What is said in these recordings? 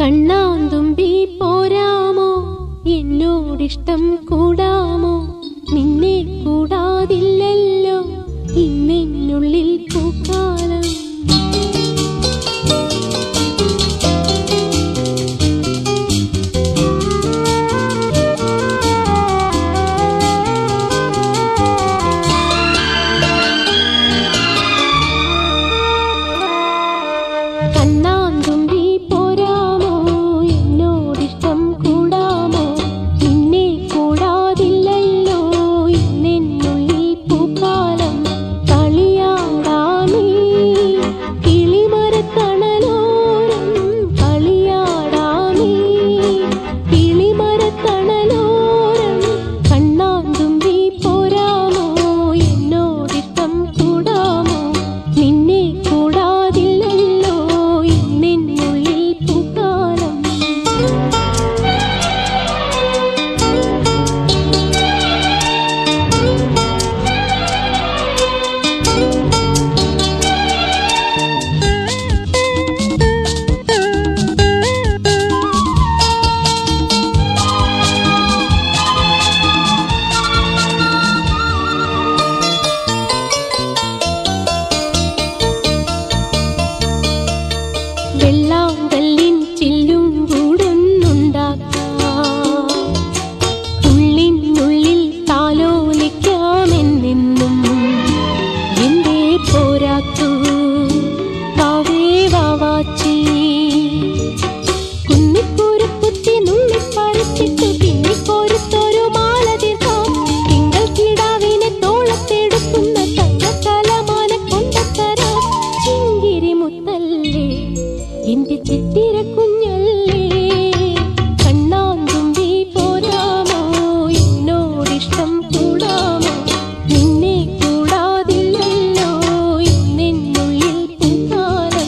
കണ്ണാന്തുമ്പി പോരാമോ എന്നോടിഷ്ടം കൂടാമോ നിന്നെ കൂടാതില്ലല്ലോ ഇന്നെന്നുള്ളിൽ പൂക്കാലം കണ്ണാന്തുമ്പി പോരാമോ എന്നോടിഷ്ടം കൂടാമോ നിന്നെ കൂടാതില്ലല്ലോ ഇന്നെന്നുള്ളിൽ പൂക്കാലം കളിയാടാമീ കിളിമരത്തണലോരം കളിയാടാമീ കിളിമരത്തണലോരം കണ്ണാന്തുമ്പി പോരാമോ എന്നോടിഷ്ടം കൂടാമോ നിന്നെ കൂടാതില്ലല്ലോ ഇന്നെന്നുള്ളിൽ പൂക്കാലം വെള്ളാങ്കല്ലിൻ ചില്ലും കൂടുന്നുണ്ടാക്കാം ഉള്ളിനുള്ളിൽ താലോലിക്കാമെന്നെന്നും എന്തേ പോരാത്തു വാവേ വാവാച്ചി കുന്നിക്കൂരക്കുത്തി നുള്ളിപ്പറിച്ചിട്ട് പിന്നിക്കോരത്തൊരു മാല തീർക്കാം തിങ്കൾ കിടാവിനെ തോളത്തെടുക്കുന്ന തങ്കക്കലമാന കൊണ്ടത്തരാം ചിങ്കിരി മുത്തല്ലേ എന്റെ ചിത്തിര കുഞ്ഞല്ലേ കണ്ണാന്തുമ്പി പോരാമോ എന്നോടിഷ്ടം കൂടാമോ നിന്നെ കൂടാതില്ലല്ലോ ഇന്നെന്നുള്ളിൽ പൂക്കാലം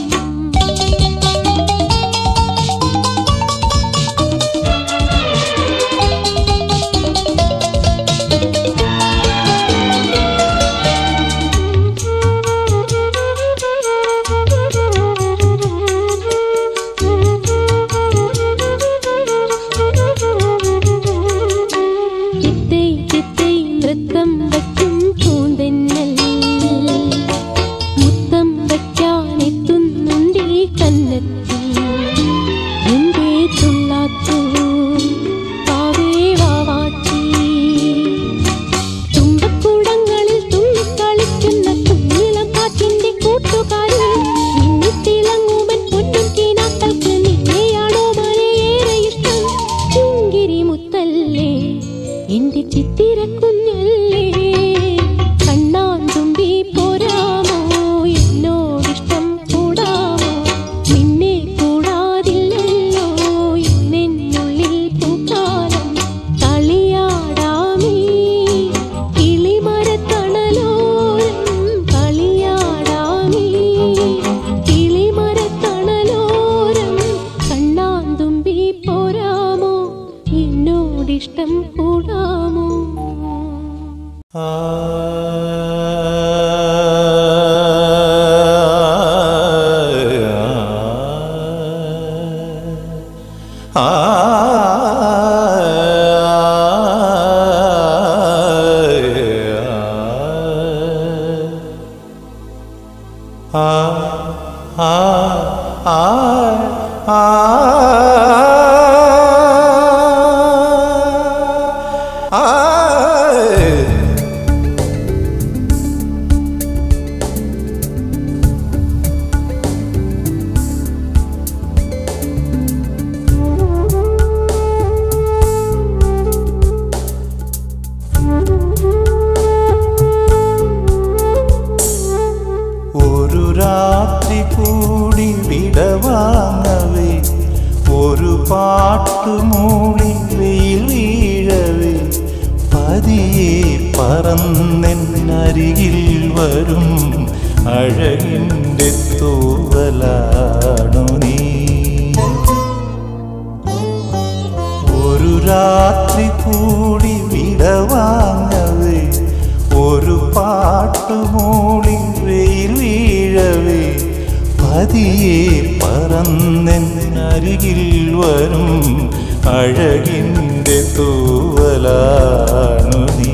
ചിത്തൈ ചിത്തൈ നൃത്തം വയ്ക്കും പൂന്തെന്നൽ മുത്തം വയ്ക്കാനെത്തുന്നുണ്ടീ കന്നെത്തി എന്തേ തുള്ളാത്തു പാവേ വാവാച്ചി തുമ്പക്കുടങ്ങളിൽ തുള്ളിക്കളിക്കുന്ന കുഞ്ഞിളം കാറ്റിന്റെ കൂട്ടുകാരി മിന്നിത്തിളങ്ങുമൻ പൊന്നും കീനാക്കൾക്ക് നിന്നെയാണോ മലയേറെ ഇഷ്ടം ചിങ്കിരി മുത്തല്ലേ എന്റെ ചിത്തിര കുഞ്ഞല്ലേ കണ്ണാന്തുമ്പി പോരാമോ എന്നോടിഷ്ടം കൂടാമോ നിന്നെ കൂടാതില്ലല്ലോ ഇന്നെന്നുള്ളിൽ പൂക്കാലം കളിയാടാമീ കിളിമരത്തണലോരം കളിയാടാമീ കിളിമരത്തണലോരം കണ്ണാന്തുമ്പി പോരാമോ എന്നോടിഷ്ടം കൂടാമോ ഒരു രാത്രി കൂടി വിടവാങ്ങവേ ഒരു പാട്ടുമൂളി വെയിൽ വീഴവേ പതിയെ പറന്നെന്നരികിൽ വരും അഴകിൻ്റെ തൂവലാണു നീ ഒരു രാത്രി കൂടി വിടവാങ്ങവേ ഒരു പാട്ടുമൂളി വെയിൽ വീഴവേ പതിയെ പറന്നെന്നരികിൽ വരും അഴകിൻ്റെ തൂവലാണു നീ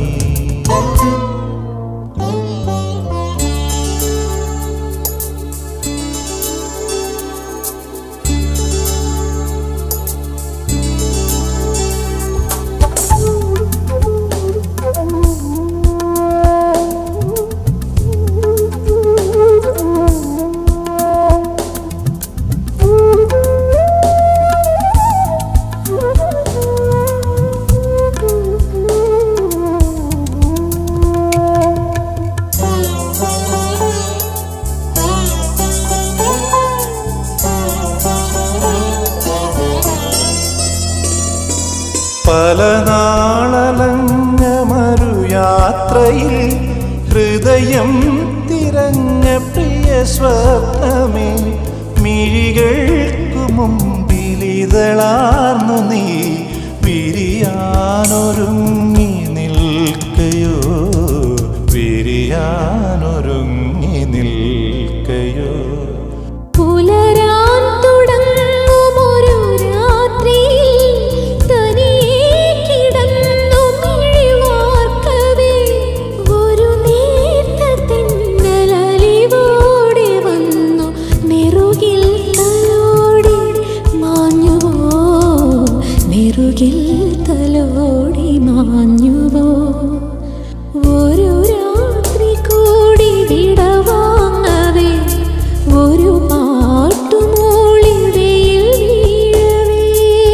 പല നാളലഞ്ഞമരു യാത്രയിൽ ഹൃദയം തിരഞ്ഞ പ്രിയ സ്വപ്നമേ മിഴികൾക്കു മുമ്പിലിതളാർന്നു നീ വിരിയാനൊരുങ്ങി നിൽക്കയോ വിരിയാനൊരുങ്ങി നിൽക്കയോ പുലരാൻ തുടങ്ങുമൊരു രാത്രിയിൽ തനിയെ കിടന്നു മിഴിവാർക്കവേ ഒരു നേർത്ത തെന്നലലിവോടെ വന്നു നെറുകിൽ തലോടി മാഞ്ഞുവോ നെറുകിൽ തലോടി മാഞ്ഞുവോ ഒരു രാത്രി കൂടി വിടവാങ്ങവേ ഒരു പാട്ടുമൂളി വെയിൽ വീഴവേ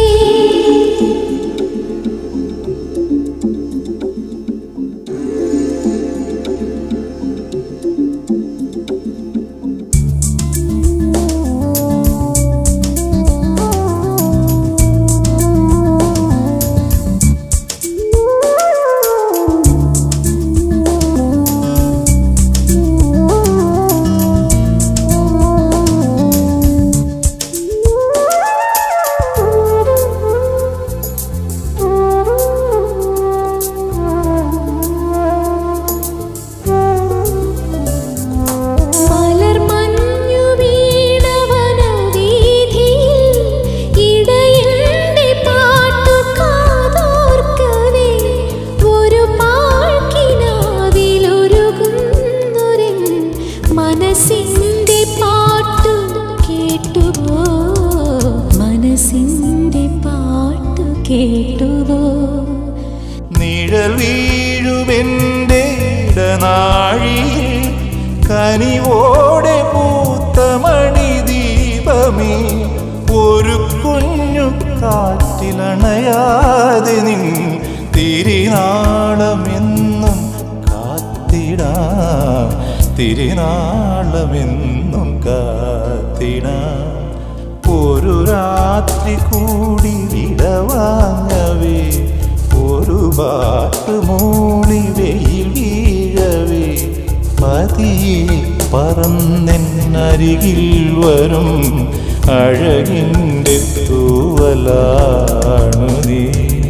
മലർമഞ്ഞു വീണവനവീഥിയിൽ ഇടയന്റെ പാട്ടു കാതോർക്കവേ ഒരു പാഴ്ക്കിനാവിലൊരുകുന്നൊരൻ മനസ്സിന്റെ പാട്ടു കേട്ടുവോ മനസ്സിന്റെ പാട്ടു കേട്ടുവോ നിഴൽ വീഴുമെൻ്റെ ഇടനാഴിയിൽ കനിവോടെ പൂത്ത മണിദീപമേ ഒരു കുഞ്ഞു കാറ്റിലണയാതെ നിൻ തിരിനാളമെന്നും കാത്തിടാം തിരിനാളമെന്നും കാത്തിടാം ഒരു രാത്രി കൂടി വിടവാങ്ങവേ ഒരു ബാട്ട് മൂളി വെയിൽ വീഴവേ പതിയെ പറന്നെന്നരികിൽ വരും അഴകിൻ്റെ തൂവലാണു നീ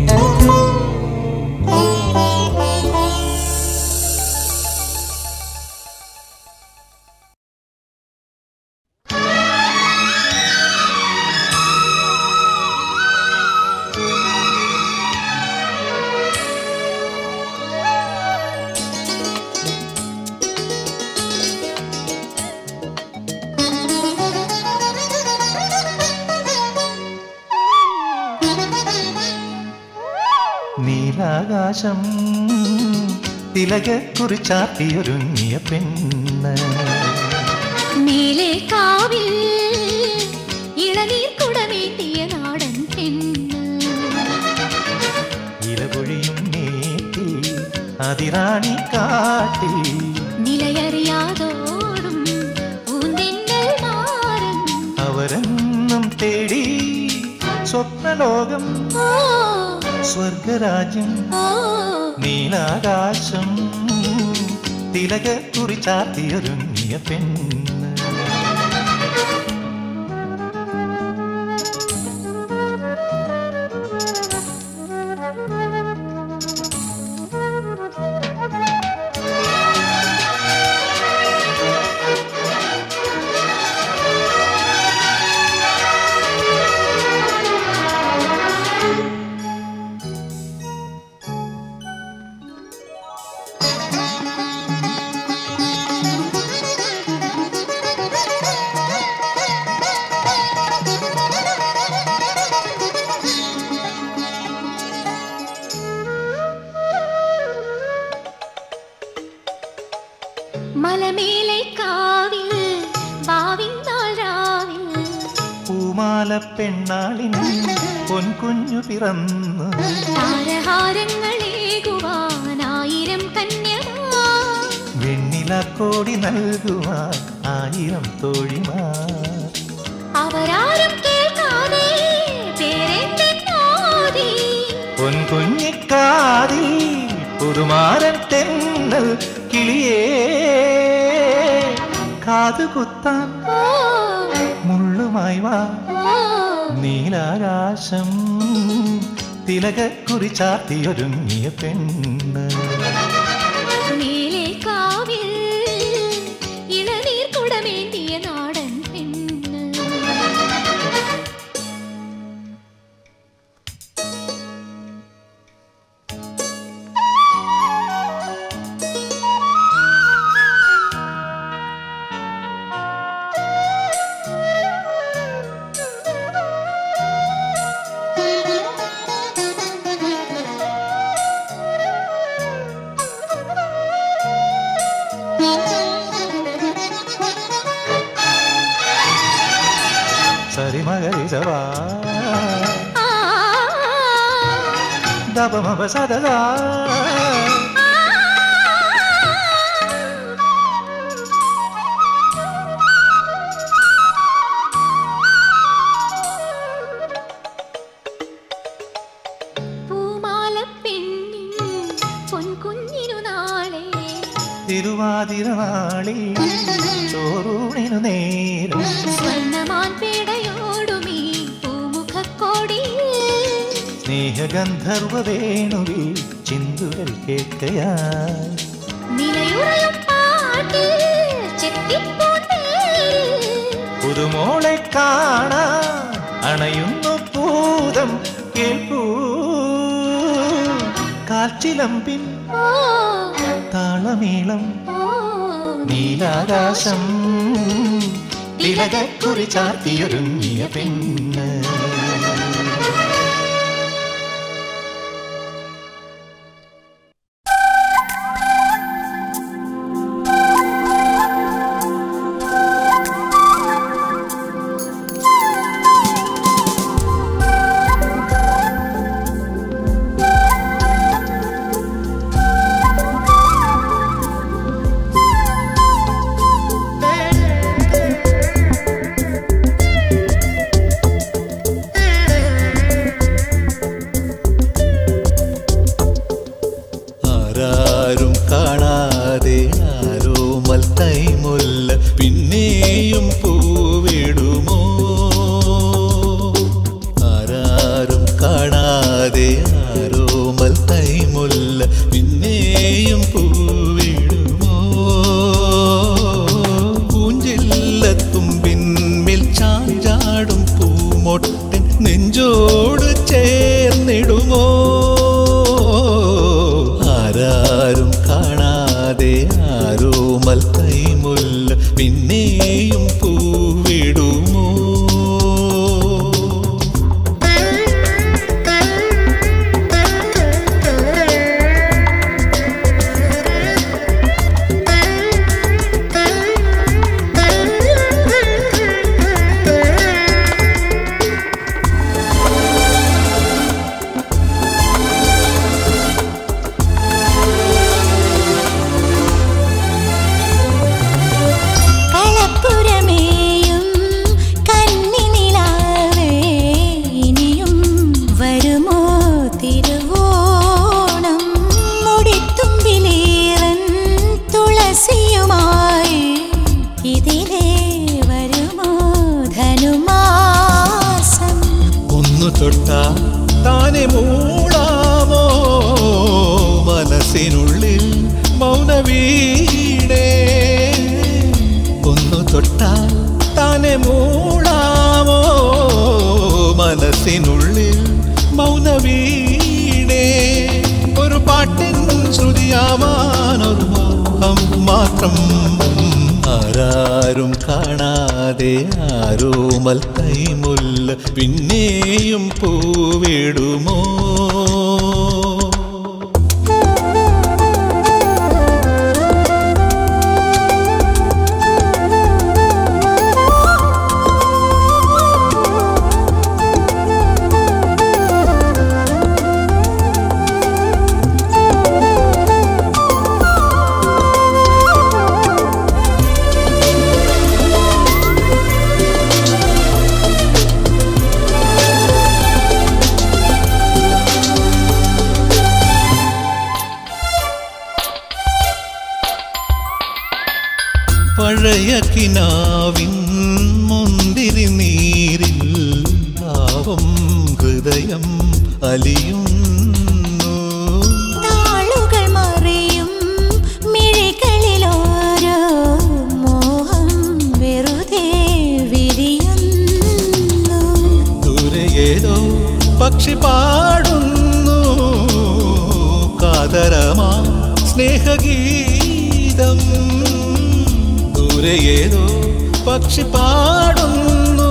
നീലാകാശം തിലകക്കുറിച്ചാട്ടിയൊരുങ്ങിയ പെണ്ണ് മേലെ കാവിൽ ഇളനീർ കുടമേന്തിയ നാടൻ പെണ്ണ് ഇലപൊഴിയും നീട്ടി അതിറാണി കാട്ടി നിലയറിയാതോടും പൂന്തെന്നൽ മാറും അവരെന്നും തേടി സ്വപ്നലോകം ഓ സ്വർഗരാജ്യം ഓ നീലാകാശം തിലകക്കുറിച്ചാട്ടിയൊരുങ്ങിയ പെണ്ണ് ആ മലമേലെ കാവിൽ ഭാവിന്നാൾ രാവിൽ പൂമാല പെണ്ണാളിൻ പൊൻകുഞ്ഞു പിറന്നു താരഹാരങ്ങളേകുവാനായിരം കന്യമാ വെണ്ണിലക്കോടി നൽകുവാൻ ആയിരം തോഴിമാർ അവരാരും കേൾക്കാതെ പേരെന്തെന്നാതി പൊൻകുഞ്ഞിക്കാതിൽ പുതുമാരൻ തെന്നൽ കിളിയേ കാതുകുത്താൻ ഓ മുള്ളുമായി വാ ഓ നീലാകാശം തിലകക്കുറി ചാർത്തിയൊരുങ്ങിയ പെണ്ണ് മേലെ കാവിൽ ഇളനീർ കുടമേന്തിയ നാടൻ പെണ്ണ് സരിമകരിസവാ ആ ദപമപ സദതാ പൂമാല പെണ്ണിൻ പൊൻകുഞ്ഞിനു നാളെ തിരുവാതിരനാളിൽ ചോറൂണിനു നേരം സ്വർണ്ണമാൻ പേടയോടുമീ പൂമുഖക്കോടി സ്നേഹഗന്ധർവ വേണുവിൽ ചിന്തുകൾ കേൾക്കയായി നിലയുറയും പാട്ടിൽ ചെത്തിപ്പൂന്തേരിൽ പുതുമോളെ കാണാ അണയുന്നു പൂതം കേൾപ്പൂ കാൽച്ചിലമ്പിൻ ഓ താളമേളം ഓ നീലാകാശം തിലകക്കുറി ചാർത്തിയൊരുങ്ങിയ പെണ്ണ് ആരാരും കാണാതെ ആരോ മൽത്തൈമുല്ല പിന്നെയും പൂവിടുമോ ആരാരും കാണാതെ ആരോ മൽത്തൈമുല്ല പിന്നെയും പൂവിടുമോ പൂഞ്ചില്ലത്തുമ്പിന്മേൽ ചാഞ്ചാടും പൂമൊട്ടൻ നെഞ്ചോട് ചേർന്നിടുമോ ആരാരും കാണാതെ ആരോ മൽത്തൈമുല്ല പിന്നെയും പൂവിടുമോ കളപ്പുരമേയും കന്നിനിലാവേ ഇനിയും വരുമോ തിരുവോണം മുടിത്തുമ്പിലേറൻ തുളസിയുമായി ഇതിലേ വരുമോ ധനുമാസം ഒന്നു തൊട്ടാ താനെ മൂളാമോ മനസ്സിനുള്ളിൽ മൗനവീടേ ഒന്നു തൊട്ടാൽ താനെ മൂളാമോ മനസ്സിനുള്ളിൽ മൗനവീടേ ഒരു പാട്ടിൻ ശ്രുതിയാവാനൊരു മോഹം മാത്രം ആരാരും കാണാതെ ആരോ മൽത്തൈമുല്ല പിന്നെയും പൂവിടുമോ ആ പഴയ കിനാവിൻ മുന്തിരി നീരിൽ ഭാവം ഹൃദയം അലിയുന്നു താളുകൾ മറിയും മിഴികളിലോരോ മോഹം വെറുതെ വിരിയുന്നു ദൂരെ ഏതോ പക്ഷി പാടുന്നു കാതരമാ സ്നേഹഗീതം ദൂരെ ഏതോ പക്ഷി പാടുന്നു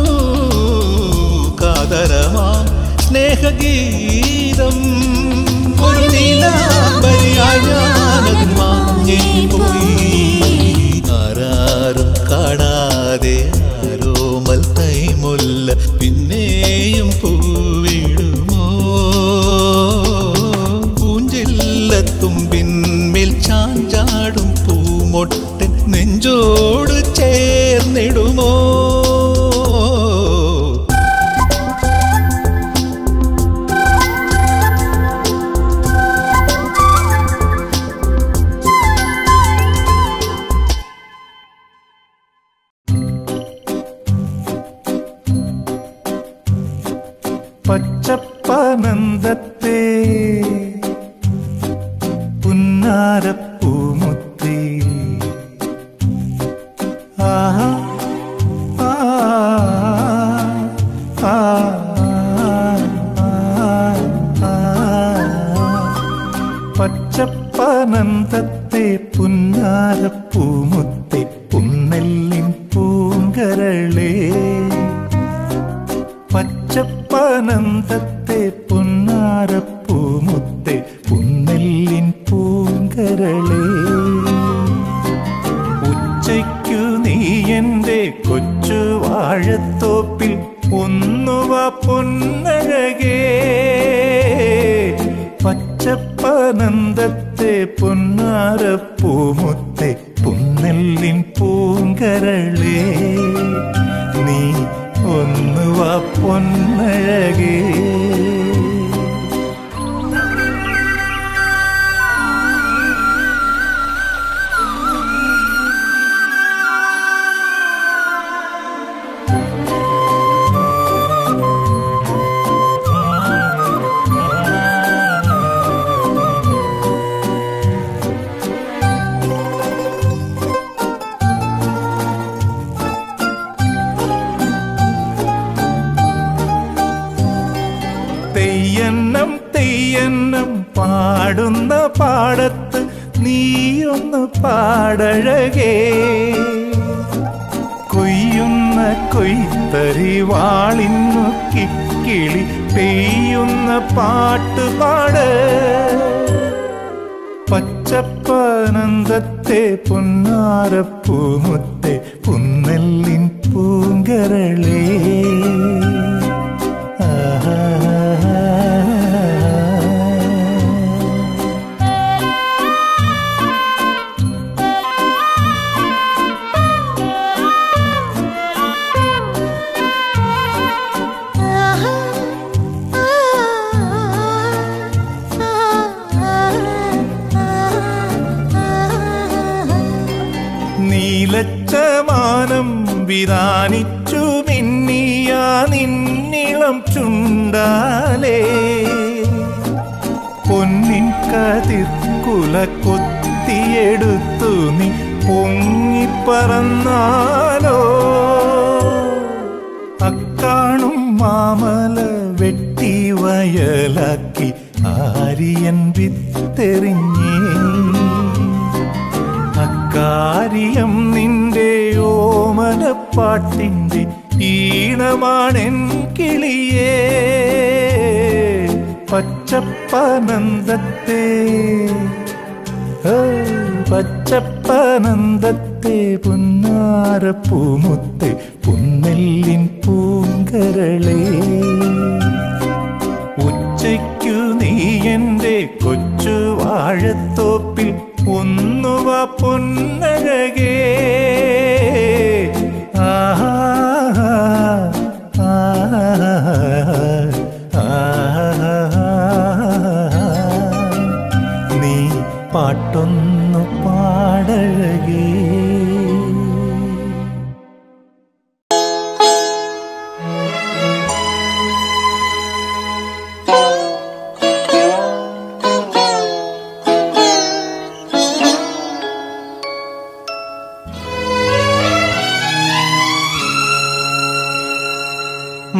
കാതരമാ സ്നേഹഗീതം ഒരു നീലാംബരിയായി ഞാനതിൽ മാഞ്ഞുപോയി ആരാരും കാണാതെ ആരോമൽ തൈമുല്ല പിന്നെയും പൂവിടുമോ പൂഞ്ചില്ലത്തുമ്പിന്മേൽ ചാഞ്ചാടും പൂമൊട്ടൻ നെഞ്ചോട് ചേർന്നിടുമോ പച്ചപ്പനന്ദത്തെ പുന്നാരപ്പൂമുത്തി ആഹാ ആ ആ ആ പച്ചപ്പനന്ദത്തെ പുന്നാരപ്പൂമുത്തി പുന്നെല്ലിൻ പൂങ്കരളേ പച്ചപ്പനന്തത്തെ പുന്നാരപ്പൂമുത്തെ പുന്നെല്ലിൻ പൂങ്കരളേ ഉച്ചയ്ക്കു നീ എൻ്റെ കൊച്ചു വാഴത്തോപ്പിൽ ഒന്നുവ പൊന്നഴകേ പച്ചപ്പനന്തത്തെ പൊന്നാരപ്പൂമുത്തെ പുന്നെല്ലിൻ പൂങ്കരളേ നീ ഒന്നുവ പൊന്നഴകേ തെയ്യന്നം തെയ്യന്നം പാടുന്ന പാടത്ത് നീയൊന്ന് പാടഴകേ കൊയ്യുന്ന കൊയ്ത്തരി വാളിന്നു കിക്കിളി പെയ്യുന്ന പാട്ടുപാട് പച്ചപ്പനന്ദത്തെ പൊന്നാരപ്പൂമുത്തെ പുന്നെല്ലിൻ പൂങ്കരളേ നീലച്ചമാനം വിധാനിച്ചു മിന്നിയ നിന്നിളം ചുണ്ടാലേ പൊന്നിൻ കതിർക്കുല കൊത്തിയെടുത്തു നീ പൊങ്ങിപ്പറന്നാലോ അക്കാണും മാമല വെട്ടി വയലാക്കി ആര്യൻ വിത്തെറിഞ്ഞേ അക്കാര്യം നിന്റെ ഓമനപ്പാട്ടിൻ്റെ ഈണമാണെൻ കിളിയേ പച്ചപ്പനന്ദത്തെ ഏ, പച്ചപ്പനന്ദത്തെ പുന്നാരപ്പൂമുത്തെ പുന്നെല്ലിൻ പൂങ്കരളേ ഉച്ചയ്ക്കു നീ എൻ്റെ കൊച്ചു വാഴത്തോപ്പിൽ ഒന്നുവ പൊന്നഴകേ ആഹാ നീ പാട്ടൊന്നു പാടഴകേ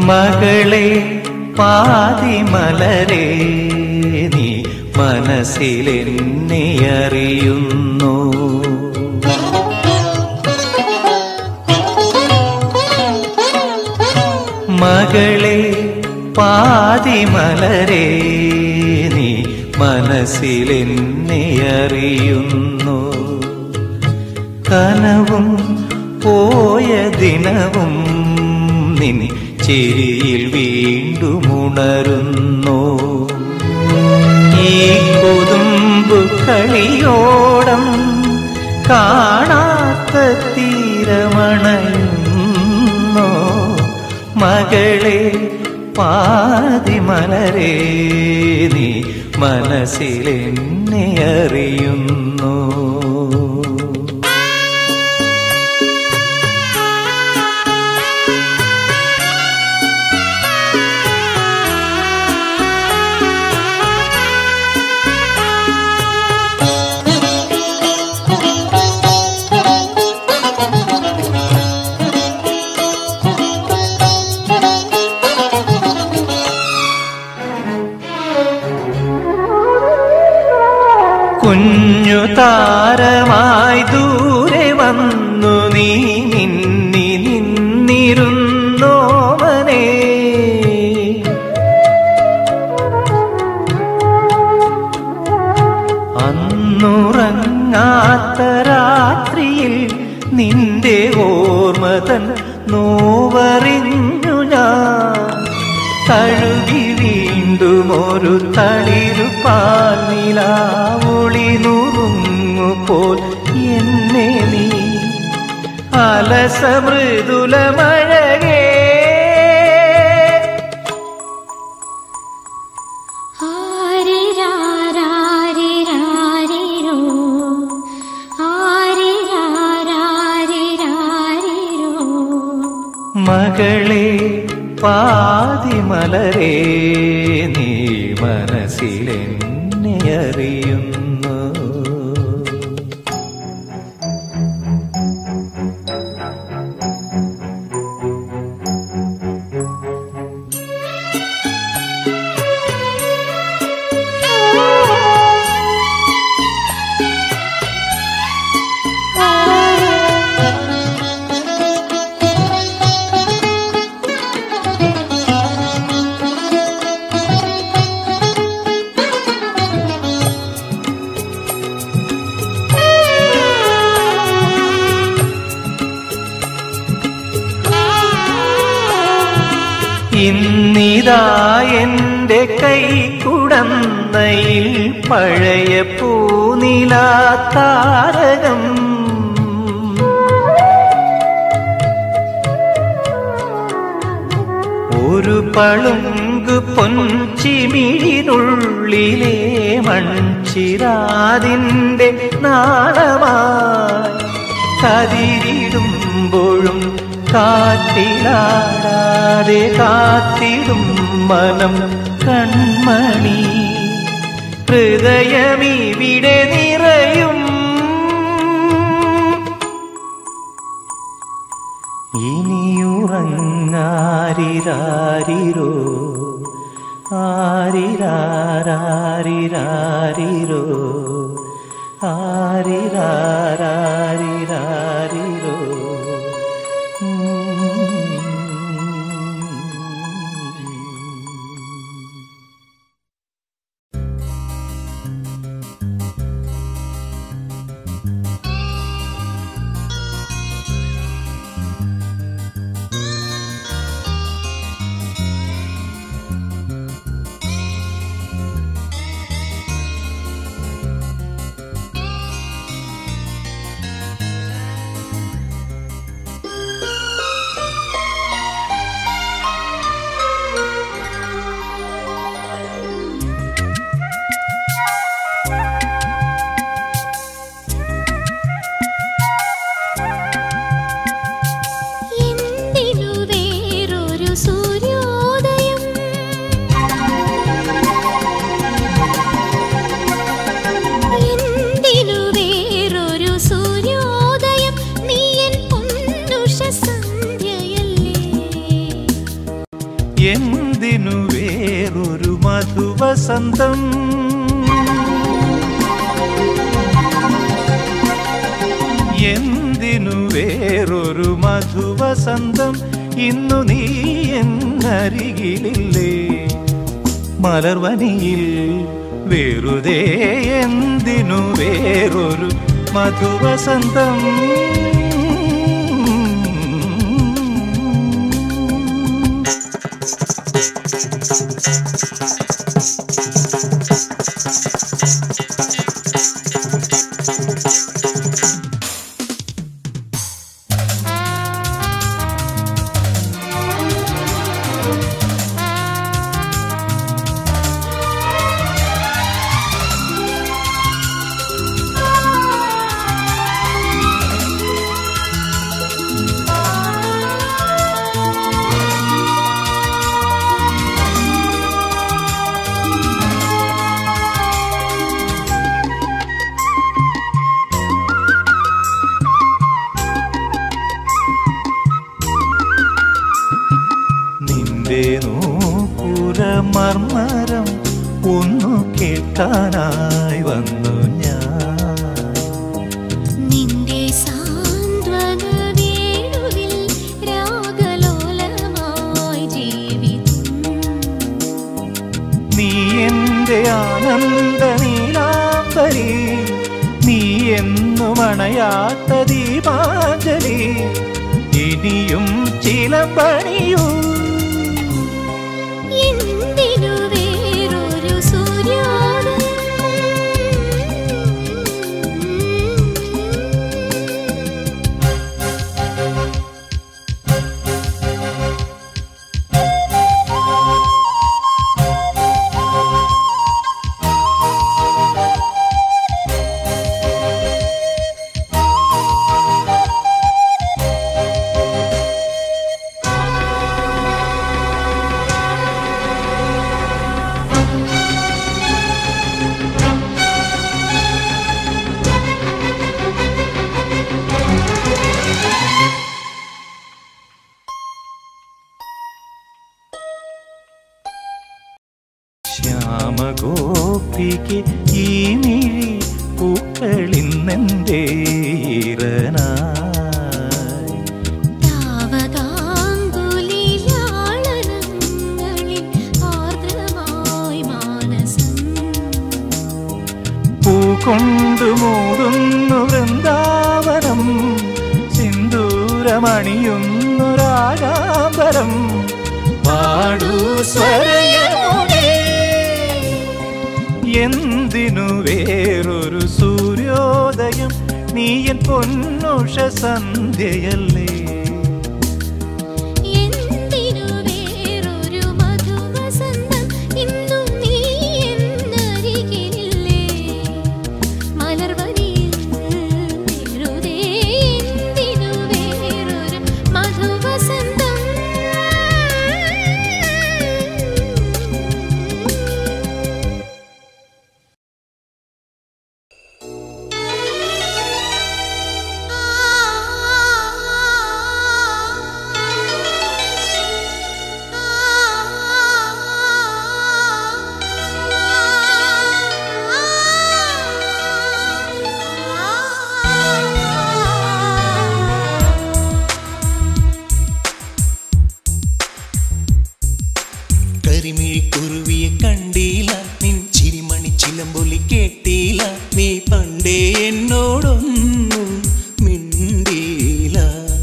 മകളെ പാതിമലരെ നീ മനസ്സിലെന്നെ അറിയുന്നു മകളെ പാതിമലരെ നീ മനസ്സിലെന്നെ അറിയുന്നു കനവും പോയ ദിനവും നിൻ ചിരിയിൽ വീണ്ടും ഉണരുന്നു ഈ കൊതുമ്പു കളിയോടം കാണാത്ത തീരമണയുന്നു മകളെ പാതിമലരെ നീ മനസ്സിലെന്നെ അറിയുന്നു കുഞ്ഞു താരമായി ദൂരെ വന്നു നീ നിന്നി നിന്നിരുന്നോമനെ അന്നുറങ്ങാത്ത രാത്രിയിൽ നിന്റെ ഓർമ്മതൻ നോവറിഞ്ഞു ഞാൻ തഴുകി വീണ്ടും ഒരു തളിരുപാൽ നിലാവൊളി നുറുങ്ങുപോൽ എന്നെ നീ അലസ മൃദുലമഴകേ ആരിരാരാരിരാരിരോ. ആരിരാരാരിരാരിരോ. മകളെ പാതിമലരെ നീ മനസ്സിലെന്നെ അറിയുന്നു ഇന്നിതാ എന്റെ കൈ കുടന്നയിൽ പഴയ പൂനിലാത്താരകം ഒരു പളുങ്ക് പൊൻചിമിഴിനുള്ളിലെ മൺചിരാതിന്റെ നാളമായി കതിരിടുമ്പോഴും കാറ്റിലാടാതെ കാത്തിടും മനം കൺമണി ഹൃദയമിവിടെ നിറയും ഇനിയുറങ്ങാരിരാരിരോ ആരിരാരാരിരാരിരോ ആരിരാരാരിരാരിരോ ആ മധുവസന്തം എന്തിനു വേറൊരു മധുവസന്തം ഇന്നു നീ എന്നരികിലില്ലേ മലർവനിയിൽ വെറുതെ എന്തിനു വേറൊരു മധുവസന്തം നിന്റെ നൂപുര മർമരം ഒന്നു കേൾക്കാനായി വന്നു ഞാൻ നിന്റെ സാന്ത്വന വേണുവിൽ രാഗലോലമായി ജീവിതം നീ എന്റെ ആനന്ദ നീലാംബരി നീ എന്നും അണയാത്ത ദീപാഞ്ജലി ഇനിയും ചിലമ്പണിയൂ എന്തിനു വേറൊരു സൂര്യോദയം ശ്യാമഗോപിക്ക് ഈ മിഴി പൂക്കളിന്നെന്തേ ഈറനായി താവകാങ്കുലിലാളനങ്ങളിൽ ആർദ്രമായി മാനസം പൂകൊണ്ടു മൂടുന്നു വൃന്ദാവനം സിന്ദൂരമണിയുന്നു രാഗാംബരം പാടൂ സ്വരയമുനേ എന്തിനു വേറൊരു സൂര്യോദയം നീയൻ പൊന്നുഷ സന്ധ്യയല്ലേ എന്തിനു വേറൊരു മധുവസന്തം ഇന്നും നീ എന്നരികിലില്ലേ മലർവനിയിൽ വെറുതെ എന്തിനു വേറൊരു മധുവസന്തം കരിമിഴിക്കുരുവിയെ കണ്ടീല നിൻ ചിരിമണി ചിലമ്പൊലി കേട്ടീല നീ പണ്ടേ എന്നോടൊന്നും മിണ്ടീല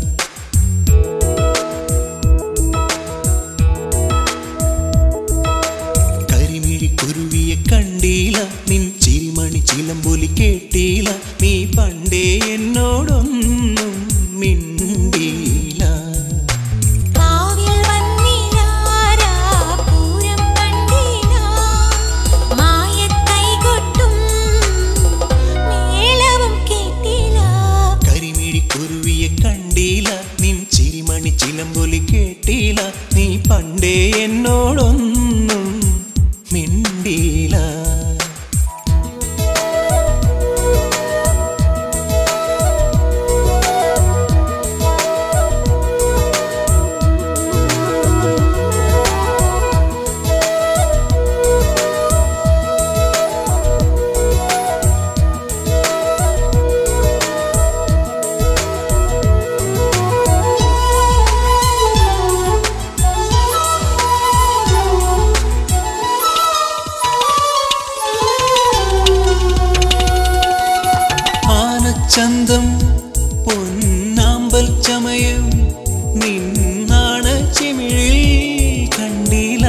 കരിമിഴിക്കുരുവിയെ കണ്ടീല നിൻ ചിരിമണി ചിലമ്പൊലി കേട്ടീല നീ പണ്ടേ എന്നോടൊന്നും മിണ്ടീല കാവിൽ വന്നിലാരാ പൂരം കണ്ടില്ല മായക്കൈകൊട്ടും മേളവും കേട്ടില്ല ചന്തം പൊന്നാമ്പൽ ചമയം നിന്നാണ ചെമിഴിൽ കണ്ടില്ല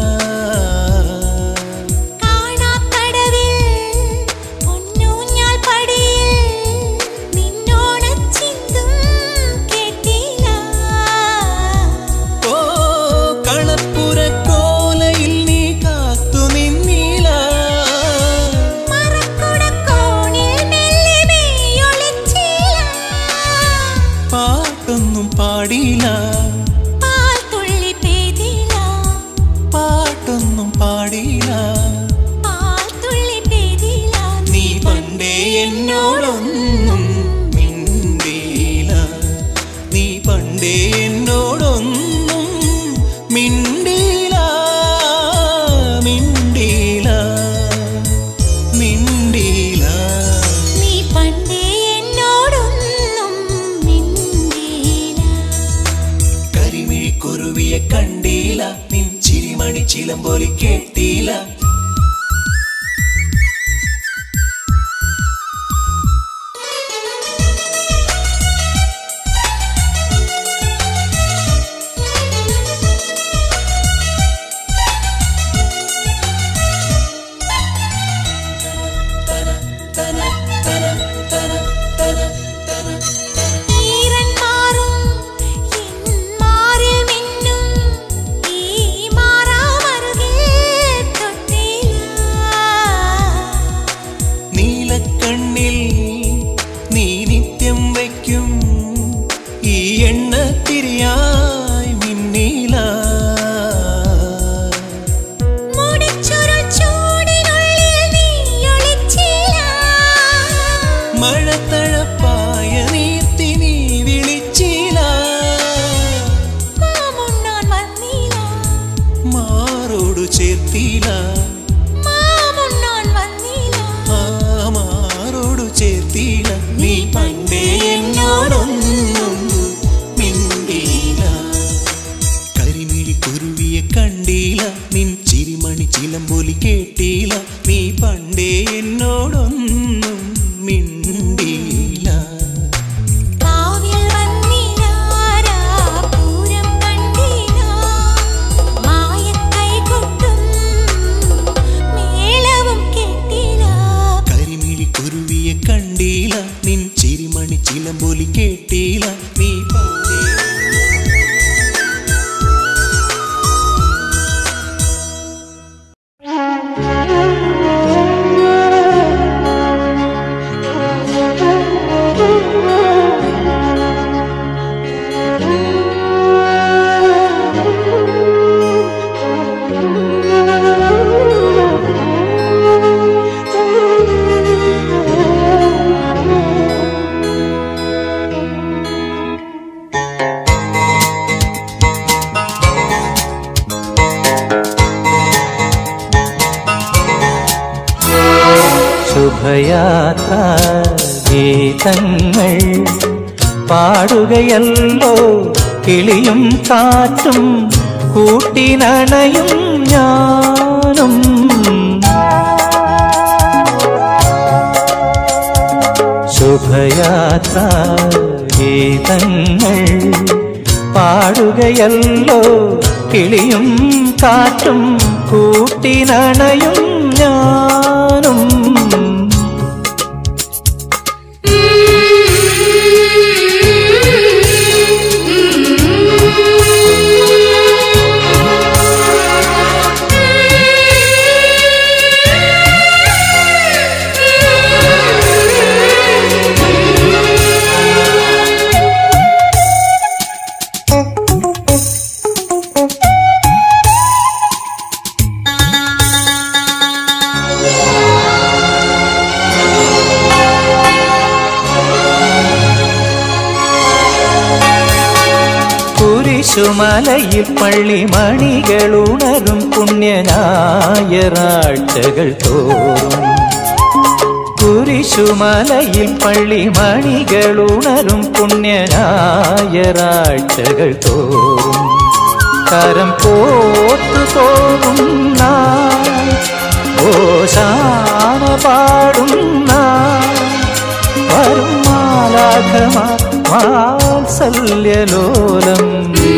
കാണാക്കടവിൽ പൊന്നൂഞ്ഞാൽ പടിയിൽ നിന്നോണച്ചിന്തും കേട്ടില്ല ഓ കളപ്പുര കോലയിൽ നീ കാത്തു നിന്നില്ല മറക്കുടക്കോണിൽ മെല്ലെ മെയ്യൊളിച്ചില്ല പാട്ടൊന്നും പാടിയില്ല പാൽത്തുള്ളി പെയ്തില്ല പാട്ടൊന്നും പാടിയില്ല പാൽത്തുള്ളി പെയ്തില്ല നീ പണ്ടേ എന്നോടൊന്നും മിണ്ടിയില്ല നീ പണ്ടേ എന്നോടൊന്നും മിണ്ടിയില്ല മിണ്ടിയില്ല മിണ്ടിയില്ല നീ പണ്ടേ എന്നോടൊന്നും മിണ്ടിയില്ല കരിമിഴി കുരുവിയെ കണ്ടില്ല നിൻ ചിരിമണി ചിലമ്പൊലി കേട്ടില്ല ഈരൻ മാറും എൻ മാറിൽ മിന്നും ഈ മാറാമറുകിൽ തൊട്ടില്ല നീലക്കണ്ണിൽ നീ നിത്യം വയ്ക്കും ഈ എണ്ണ തിരിയായി മിന്നീല മുടിച്ചുരുൾ ചൂടിനുള്ളിൽ നീ ഒളിച്ചില്ല മഴത്തഴപ്പായ നീർത്തി നീ വിളിച്ചില്ല മാമുണ്ണാൻ വന്നില്ല മാറോടു ചേർത്തില്ല മാമുണ്ണാൻ വന്നില്ല ആ മാറോടു ചേർത്തില്ല നീ പണ്ടേ എന്നോടൊന്നും മിണ്ടിയില്ല കരിമിഴി കുരുവിയെ കണ്ടില്ല നിൻ ചിരിമണി ചിലമ്പൊലി കേട്ടില്ല നീ പണ്ടേ എന്നോടൊന്നും മിണ്ടിയില്ല കാവ്യൽ വന്നിലാരാ പൂരം കണ്ടില്ല മായക്കൈ കൊട്ടും മേളവും കേട്ടില്ല കരിമിഴി കുരുവിയെ കണ്ടില്ല നിൻ ചിരിമണി ചിലമ്പൊലി കേട്ടില്ല നീ പണ്ടേ ശുഭയാത്ര ഗീതങ്ങൾ പാടുകയല്ലോ കിളിയും കാറ്റും കൂട്ടിനണയും ഞാനും ശുഭയാത്ര ഗീതങ്ങൾ പാടുകയല്ലോ കിളിയും കാറ്റും കൂട്ടിനണയും ഞാനും കുരിശുമലയിൽ പള്ളിമണികളുണരും പുണ്യനായറാഴ്ചകൾ തോറും കുരിശുമലയിൽ പള്ളിമണികളുണരും പുണ്യനായറാഴ്ചകൾ തോറും കരം പോത്തു തോന്നുന്ന ഓശാന പാടുന്ന വരും രാഗമാ വാത്സല്യലോലം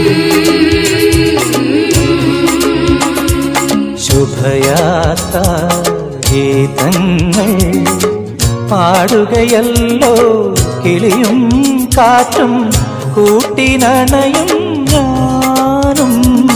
ശുഭയാത്ര ഗീതങ്ങൾ പാടുകയല്ലോ കിളിയും കാറ്റും കൂട്ടിനണയും ഞാനും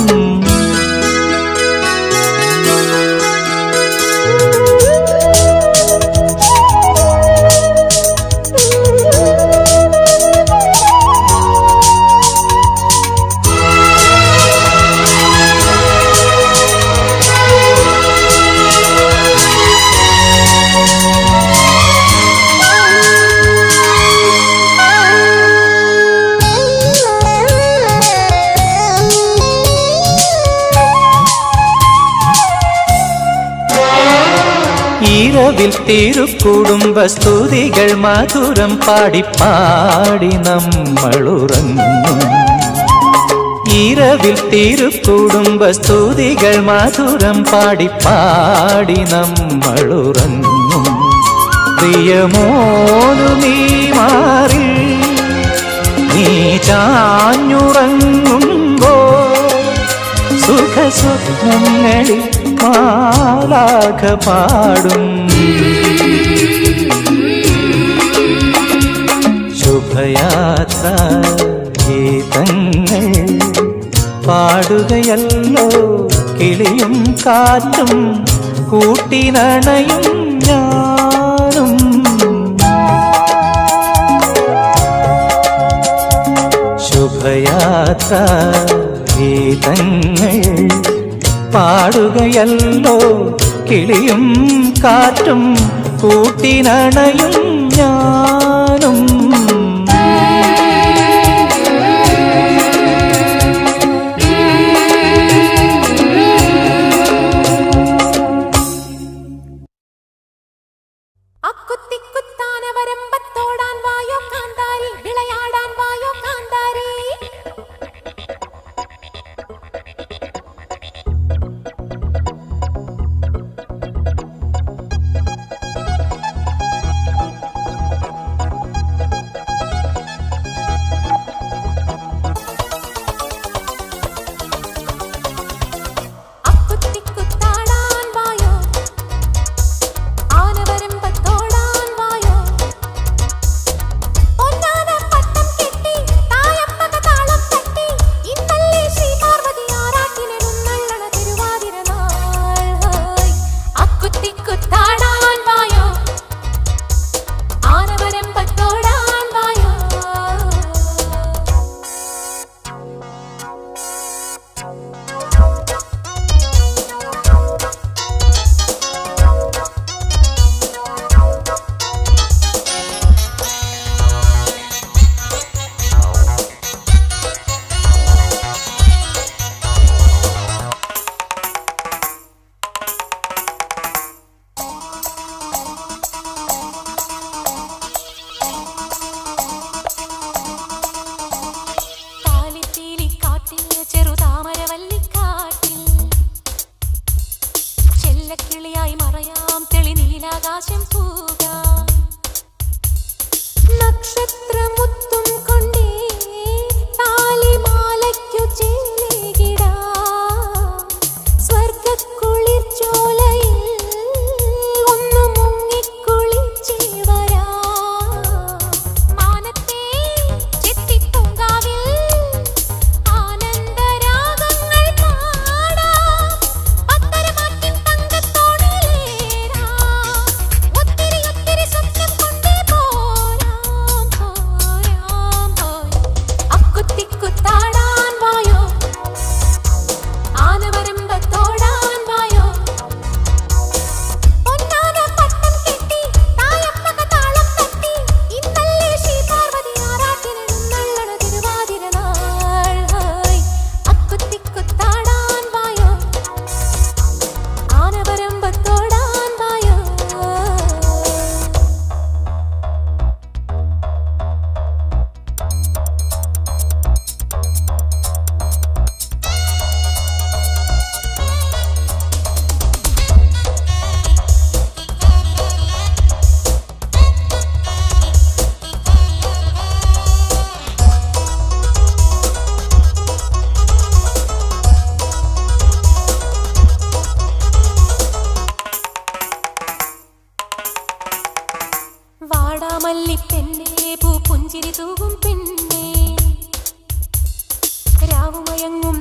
ഈരവിൽ തിരുക്കുടുംബ സ്തുതികൾ മധുരം പാടി പാടി നമ്മളുറങ്ങും ഈരവിൽ തിരുക്കുടുംബ സ്തുതികൾ മധുരം പാടി പാടി നമ്മളുറങ്ങും പ്രിയമോനു നീ മാറി നീ ചാഞ്ഞുറങ്ങുമ്പോ സുഖസ്വപ്നങ്ങളിൽ മാലാഖ പാടും ശുഭയാത്ര ഗീതങ്ങൾ പാടുകയല്ലോ കിളിയും കാറ്റും കൂട്ടിനണയും ഞാനും ശുഭയാത്ര ഗീതങ്ങൾ പാടുകയല്ലോ കിളിയും കാറ്റും കൂട്ടിനണയും ഞാനും അക്കുത്തിക്കുത്താന വരമ്പത്തോടാൻ വായോ കാന്താരി വിളയാടാൻ വായോ കാന്താരി പുഞ്ചിരി തൂകും പെണ്ണേ രാവുമയങ്ങും